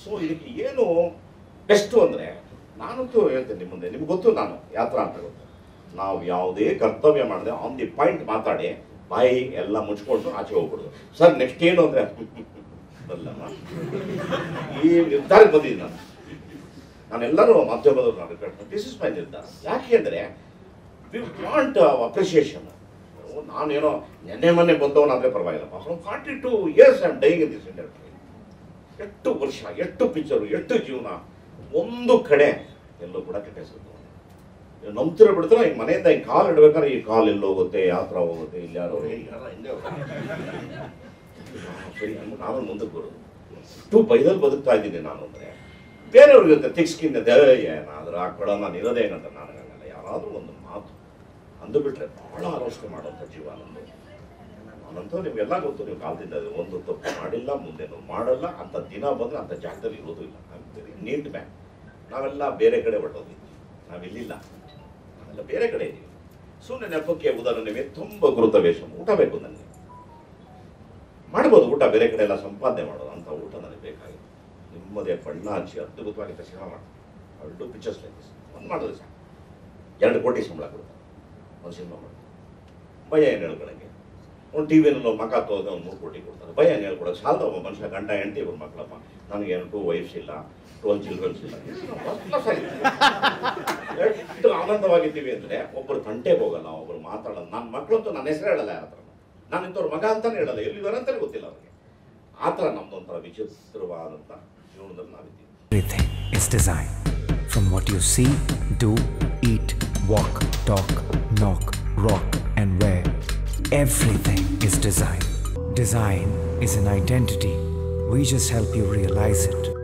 So ಇದಕ್ಕೆ ಏನು best ಅಂದರೆ ನಾನಂತೂ ಹೇಳ್ತೇನೆ ನಿಮ್ಮ ಮುಂದೆ ನಿಮ್ಗೆ ಗೊತ್ತು ನಾನು ಯಾವ ಥರ ಅಂತ ಗೊತ್ತು ನಾವು ಯಾವುದೇ ಕರ್ತವ್ಯ ಮಾಡದೆ ಆನ್ ದಿ ಪಾಯಿಂಟ್ ಮಾತಾಡಿ ಬಾಯಿ ಎಲ್ಲ ಮುಚ್ಕೊಂಡು ಆಚೆ ಹೋಗ್ಬಿಡೋದು ಸರ್ ನೆಕ್ಸ್ಟ್ ಏನು ಅಂದರೆ ಅಲ್ಲಮ್ಮ ಈ ನಿರ್ಧಾರಕ್ಕೆ ಬಂದಿದ್ದೀನಿ ನಾನು ನಾನೆಲ್ಲರೂ ಮಾಧ್ಯಮದವರು ನಾನು ರಿಕ್ವೆಸ್ಟ್ ದಿಸ್ ಇಸ್ ಮೈ ನಿರ್ಧಾರ ಯಾಕೆ ಅಂದರೆ ವಿ ವಾಂಟ್ ಅಪ್ರಿಷಿಯೇಷನ್ ನಾನೇನೋ ನೆನ್ನೆ ಮೊನ್ನೆ ಬಂದವನಾದ್ರೆ ಪರವಾಗಿಲ್ಲಪ್ಪ from forty two years I am dying in this industry ಎಷ್ಟು ವರ್ಷ ಎಷ್ಟು ಪಿಕ್ಚರು ಎಷ್ಟು ಜೀವನ ಒಂದು ಕಡೆ ಎಲ್ಲೂ ಕೂಡ ಕೆಟ್ಟ ಹೆಸರು ನೀವು ನಂಬ್ತಿರೋ ಬಿಡ್ತಾರೆ ಈ ಮನೆಯಿಂದ ಈ ಕಾಲ್ ಇಡ್ಬೇಕಾದ್ರೆ ಈ ಕಾಲ್ ಎಲ್ಲಿ ಹೋಗುತ್ತೆ ಯಾವ ಥರ ಹೋಗುತ್ತೆ ಇಲ್ಲಿ ಯಾರೋ ಹೇಗೆ ಯಾರೋ ಹಿಂದೆ ಹೋಗುತ್ತೆ. ಆ, ಸರಿ ಅಂದ್ಬಿಟ್ಟು ನಾನು ಮುಂದಕ್ಕೆ ಬರೋದು ಅಷ್ಟು ಬೈದಲ್ಲಿ ಬದುಕ್ತಾ ಇದ್ದೀನಿ ನಾನು ಅಂದರೆ ಬೇರೆಯವ್ರಿಗೆ ತಿಕ್ಸ್ಕಿನ್ನ ಏನಾದರೂ ಹಾಕ್ಬೇಡ ನಾನು ಇರೋದೇ ಏನಂತ ನಾನು ಹಂಗಲ್ಲ ಯಾರಾದರೂ ಒಂದು ಮಾತು ಅಂದುಬಿಟ್ರೆ ಬಹಳ ಆಲೋಚನೆ ಮಾಡುವಂಥ ಜೀವ ನಮ್ಮದು ನಾನಂತೂ ನಿಮಗೆಲ್ಲ ಗೊತ್ತು ನೀವು ಕಾಲದಿಂದ ಒಂದು ತಪ್ಪು ಮಾಡಿಲ್ಲ ಮುಂದೇನು ಮಾಡಲ್ಲ ಅಂತ ದಿನ ಬಂದರೆ ಅಂಥ ಜಾಗದಲ್ಲಿ ಇರೋದು ಇಲ್ಲ ವೆರಿ ನೀಟ್ ಮ್ಯಾನ್ ನಾವೆಲ್ಲ ಬೇರೆ ಕಡೆ ಹೊರಟೋದ್ವಿ ನಾವಿಲ್ಲಿಲ್ಲ ನಾವೆಲ್ಲ ಬೇರೆ ಕಡೆ ಇದ್ದೀವಿ ಸುಮ್ಮನೆ ನೆಪಕ್ಕೆ ಉದಾಹರಣೆ ತುಂಬ ಗುರುತ ವೇಷ ಊಟ ಬೇಕು ನನಗೆ ಮಾಡ್ಬೋದು ಊಟ ಬೇರೆ ಕಡೆ ಎಲ್ಲ ಸಂಪಾದನೆ ಮಾಡೋದು ಅಂತ ಊಟ ನನಗೆ ಬೇಕಾಗಿತ್ತು ನಿಮ್ಮದೇ ಬಣ್ಣ ಹಚ್ಚಿ ಅದ್ಭುತವಾಗಿ ಸಿನಿಮಾ ಮಾಡಿ ಎರಡು ಪಿಕ್ಚರ್ಸ್ ಲೈಕ್ ಒಂದು ಮಾಡಿದ್ರೆ ಸಾಕು ಎರಡು ಕೋಟಿ ಸಂಬಳ ಕೊಡ್ತಾರೆ ಒಂದು ಸಿನಿಮಾ ಮಾಡಿ ಭಯ ಏನು ಹೇಳ್ಕೊಳಕ್ಕೆ ಒಂದು ಟಿ ವಿನಲ್ಲಿ ಮಕ ತೋದ್ರೆ ಒಂದು ಮೂರು ಕೋಟಿ ಕೊಡ್ತಾರೆ ಭಯ ಏನು ಹೇಳ್ಕೊಡೋಕೆ ಸಾಲದ ಒಬ್ಬ ಮನುಷ್ಯ ಗಂಡ ಹೆಂಡತಿ ಇವ್ರ ಮಕ್ಕಳಪ್ಪ ನನಗೇನು ಟೂ ವೈಫ್ಸ್ ಇಲ್ಲ ಟ್ವೆಲ್ ಚಿಲ್ಡ್ರನ್ಸ್ ಇಲ್ಲ First class ಆಗಿದೆ. ಎಷ್ಟು ಆನಂದವಾಗಿದ್ದೀವಿ ಅಂದರೆ ಒಬ್ಬರು ತಂಟೆಗೆ ಹೋಗಲ್ಲ ಒಬ್ಬರು ಮಾತಾಡಲ್ಲ ನನ್ನ ಮಕ್ಕಳಂತೂ ನನ್ನ ಹೆಸರು ಹೇಳಲ್ಲ ಯಾರ ಹತ್ರ ನಾನು ಇಂಥವ್ರ ಮಗ ಅಂತಾನೆ ಹೇಳಲ್ಲ ಎಲ್ಲಿದ್ದಾರೆ ಅಂತಾನೆ ಗೊತ್ತಿಲ್ಲ ಅವ್ರಿಗೆ ಆ ಥರ ನಮ್ದೊಂಥರ ವಿಚಿತ್ರವಾದಂಥ ಜೀವನದಲ್ಲಿ ನಾವಿದ್ದೀವಿ Everything is design. From what you see, do, eat, walk, talk, knock, rock, and wear. Everything is design. Design is an identity. We just help you realize it.